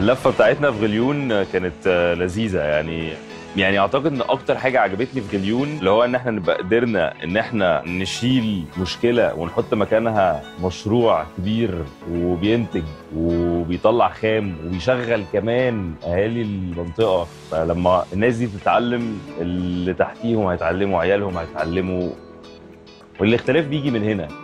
اللفه بتاعتنا في غليون كانت آه، لذيذه يعني يعني اعتقد ان اكتر حاجه عجبتني في غليون اللي هو ان احنا نبقى قدرنا ان احنا نشيل مشكله ونحط مكانها مشروع كبير وبينتج وبيطلع خام وبيشغل كمان اهالي المنطقه فلما الناس دي تتعلم اللي تحتيهم هيتعلموا عيالهم هيتعلموا والاختلاف بيجي من هنا